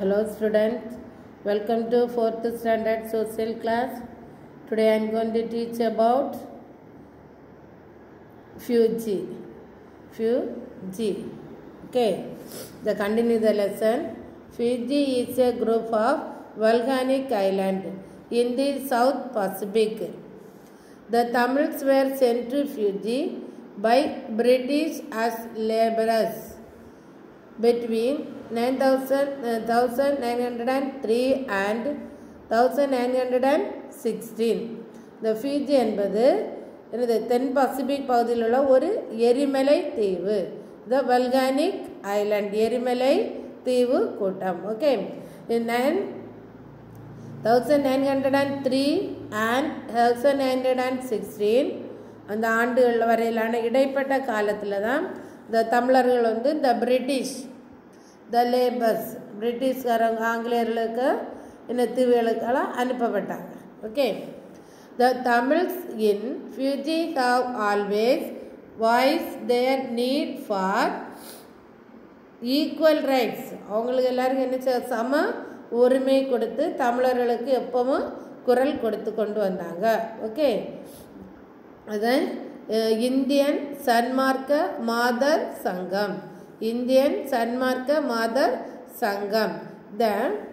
Hello students, welcome to 4th standard social class. Today I am going to teach about Fuji. Fuji. Okay, the continue the lesson. Fiji is a group of volcanic island in the South Pacific. The Tamils were sent to Fiji by British as laborers between 9000 uh, 1903 and 1916 the Fiji என்பது எனது தென் Pacific பகுதியில் உள்ள ஒரு எரிமலை தீவு த volcanic island எரிமலை தீவு கூட்டம் okay nine thousand nine hundred and three and thousand nine hundred and sixteen அந்த ஆண்டுகள் வரையிலான இடைப்பட்ட காலத்தில் தான் இந்த தமிழர்கள் வந்து இந்த பிரிட்டிஷ் த லேபர்ஸ் பிரிட்டிஷ்காரங்க ஆங்கிலேயர்களுக்கு இந்த தீவுகளுக்கெல்லாம் அனுப்பப்பட்டாங்க okay the Tamils in Fiji have always voice their need for equal rights அவங்களுக்கு எல்லாருக்கும் என்ன செய்ய சம உரிமை கொடுத்து தமிழர்களுக்கு எப்பவும் குரல் கொடுத்து கொண்டு வந்தாங்க ஓகே அதன் இந்தியன் சன்மார்க்க மாதர் சங்கம் இந்தியன் சன்மார்க்க மாதர் சங்கம் த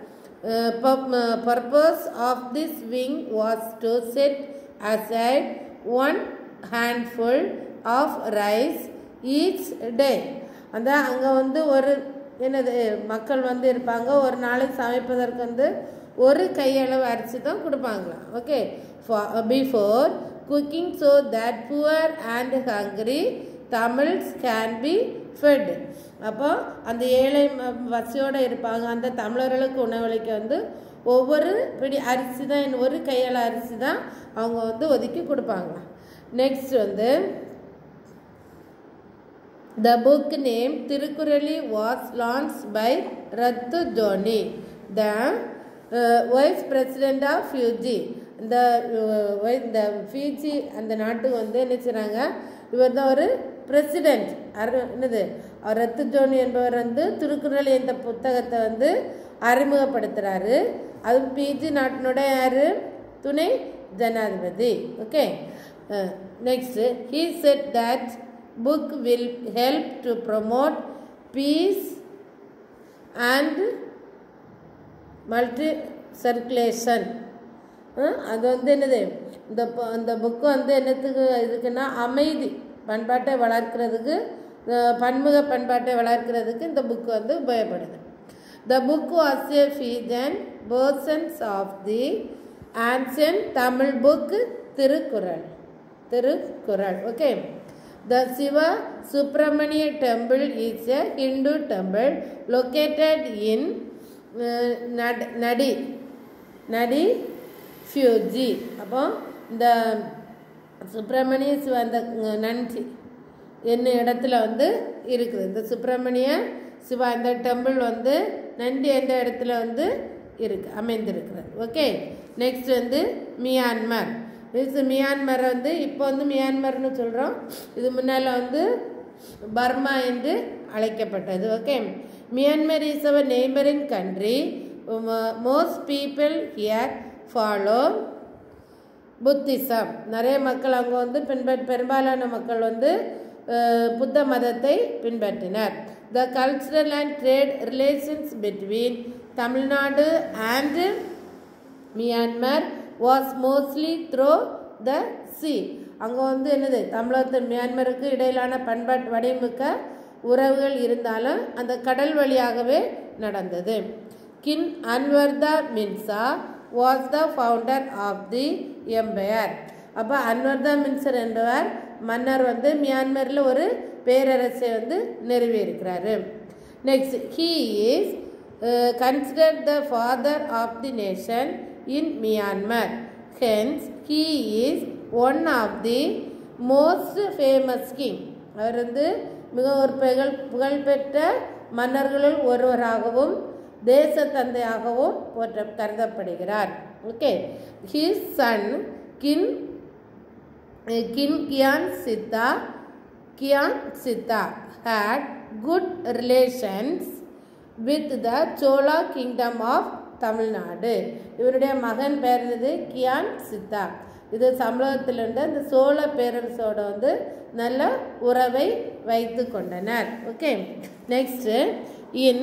purpose of this wing was to set aside one handful of rice each day அந்த அங்கே வந்து ஒரு என்னது மக்கள் வந்து இருப்பாங்க ஒரு நாளைக்கு சமைப்பதற்கு வந்து ஒரு கையளவு அரிசி தான் கொடுப்பாங்களாம் okay before cooking so that poor and hungry Tamils can be fed அப்போ அந்த ஏழை வசதியோடு இருப்பாங்க அந்த தமிழர்களுக்கு உணவளிக்க வந்து ஒவ்வொரு பிடி அரிசி தான் ஒரு கையால் அரிசி தான் அவங்க வந்து ஒதுக்கி கொடுப்பாங்க நெக்ஸ்ட் வந்து த புக் நேம் திருக்குறளி was launch by Ratu Joni the vice president of Fiji இந்த இந்த ஃபியூஜி அந்த நாட்டுக்கு வந்து என்ன செய்கிறாங்க இவர் தான் ஒரு பிரசிடெண்ட் அரு என்னது அவர் ரத்து ஜோனி என்பவர் வந்து திருக்குறள் என்ற புத்தகத்தை வந்து அறிமுகப்படுத்துகிறாரு அது பிஜி நாட்டினோட யார் துணை ஜனாதிபதி okay next he said that book will help to promote peace and multi circulation அது வந்து என்னது இந்த இந்த புக்கு வந்து என்னத்துக்கு இதுக்குன்னா அமைதி பண்பாட்டை வளர்க்கிறதுக்கு பன்முக பண்பாட்டை வளர்க்கிறதுக்கு இந்த புக்கு வந்து உபயோகப்படுது the book was a Fijian persons of the ancient Tamil book Thirukkural Thirukkural okay the Siva Subramaniya temple is a Hindu temple located in Nadi Nadi Fuji அப்போ இந்த சுப்பிரமணிய சிவ அந்த நன்றி என்ன இடத்துல வந்து இருக்குது இந்த சுப்பிரமணிய சிவா இந்த டெம்பிள் வந்து நன்றி எந்த இடத்துல வந்து இருக்கு அமைந்திருக்கிறது ஓகே நெக்ஸ்ட் வந்து மியான்மர் இது மியான்மரை வந்து இப்போ வந்து மியான்மர்னு சொல்கிறோம் இது முன்னால் வந்து பர்மா என்று அழைக்கப்பட்டது okay Myanmar is our neighbouring country most people here follow Buddhism நிறைய மக்கள் அங்கே வந்து பின்பற்ற பெரும்பாலான மக்கள் வந்து புத்த மதத்தை பின்பற்றினர் the cultural and trade relations between Tamil Nadu and Myanmar was mostly through the sea அங்கே வந்து என்னது தமிழகத்து மியான்மருக்கு இடையிலான பண்பாட்டு வடிவமிக்க உறவுகள் இருந்தாலும் அந்த கடல் வழியாகவே நடந்தது king Anawrahta Minsaw was the founder of the empire அப்போ அன்வர்தா மின்சர் என்பவர் மன்னர் வந்து மியான்மரில் ஒரு பேரரசை வந்து நிறுவியிருக்கிறாரு next he is considered the father of the nation in Myanmar hence he is one of the most famous king அவர் வந்து மிக ஒரு புகழ் புகழ்பெற்ற மன்னர்களுள் ஒருவராகவும் தேச தந்தையாகவும் போற்ற கருதப்படுகிறார் okay his son king king Kyansittha Kyansittha had good relations with the Chola kingdom of Tamil Nadu இவருடைய மகன் பேர் என்னது கியான் சித்தா இது தமிழகத்திலிருந்து அந்த சோழ பேரரசோட வந்து நல்ல உறவை வைத்து கொண்டனர் okay next in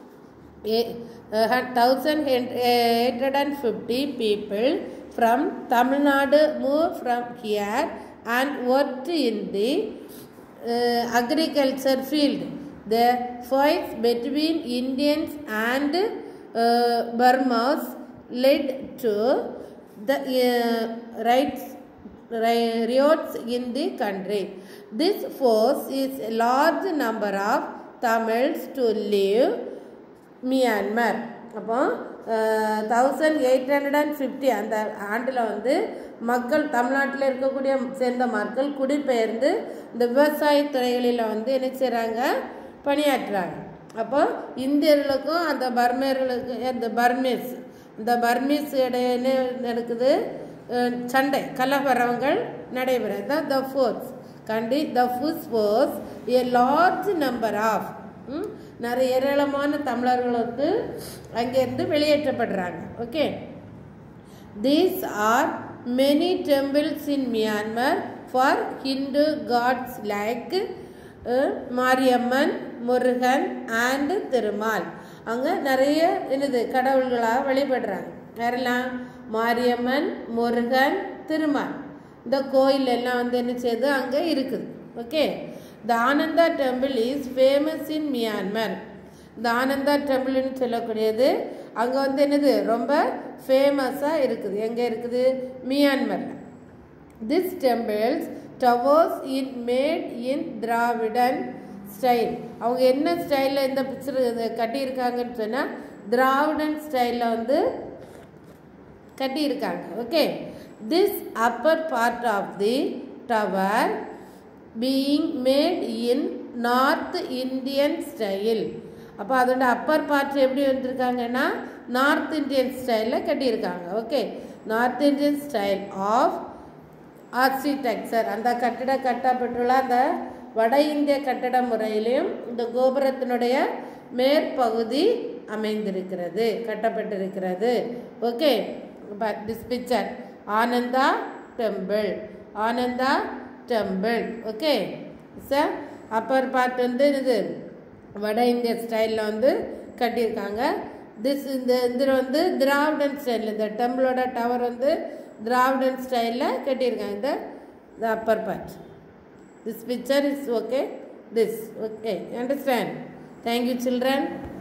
thousand eight hundred and fifty people from Tamil Nadu moved from here and worked in the uh, agriculture field. The fights between Indians and uh, Burmans led to the uh, rights ri- riots in the country. This forced is a large number of Tamils to leave Myanmar அப்போ thousand eight hundred and fifty அந்த ஆண்டில் வந்து மக்கள் தமிழ்நாட்டில் இருக்கக்கூடிய சேர்ந்த மக்கள் குடிபெயர்ந்து இந்த விவசாய துறைகளில் வந்து என்ன செய்கிறாங்க பணியாற்றுறாங்க அப்போ இந்தியர்களுக்கும் அந்த பர்மேர்களுக்கு அந்த பர்மீஸ் இந்த பர்மீஸ் இடையே என்ன நடக்குது அஹ் சண்டை கலவரங்கள் நடைபெறுது த ஃபோர்ஸ் கண்டி த ஃபுஸ் force a large number of நிறைய ஏராளமான தமிழர்கள் வந்து அங்கேருந்து வெளியேற்றப்படுறாங்க ஓகே these are many temples in Myanmar for Hindu gods like Mariamman Murugan and Thirumal அங்கே நிறைய என்னது கடவுள்களாக வழிபடுறாங்க யாரெல்லாம் மாரியம்மன் முருகன் திருமால் இந்த கோயில் எல்லாம் வந்து என்ன செய்யுது அங்கே இருக்குது okay the Ananda temple is famous in Myanmar இந்த ஆனந்தா டெம்பிள்னு சொல்லக்கூடியது அங்கே வந்து என்னது ரொம்ப ஃபேமஸாக இருக்குது எங்கே இருக்குது மியான்மரில் this temples towers in made in Dravidian style அவங்க என்ன ஸ்டைலில் இந்த பிக்சர் கட்டியிருக்காங்கன்னு சொன்னால் திராவிடன் ஸ்டைலில் வந்து கட்டியிருக்காங்க okay this upper part of the tower being made in north Indian style அப்போ அதோட அப்பர் பார்ட் எப்படி வந்திருக்காங்கன்னா நார்த் இந்தியன் ஸ்டைலில் கட்டியிருக்காங்க okay north Indian style of architecture அந்த கட்டிட கட்டப்பட்டுள்ள அந்த வட இந்திய கட்டட முறையிலையும் இந்த கோபுரத்தினுடைய மேற்பகுதி அமைந்திருக்கிறது கட்டப்பட்டிருக்கிறது okay this picture Ananda temple Ananda temple okay sir upper part வந்து இது வட இந்திய ஸ்டைலில் வந்து கட்டியிருக்காங்க திஸ் இந்த இதில் வந்து திராவிடன் ஸ்டைல் இந்த டெம்பிளோட டவர் வந்து திராவிடன் ஸ்டைலில் கட்டியிருக்காங்க இந்த the upper part this picture is okay this okay understand thank you children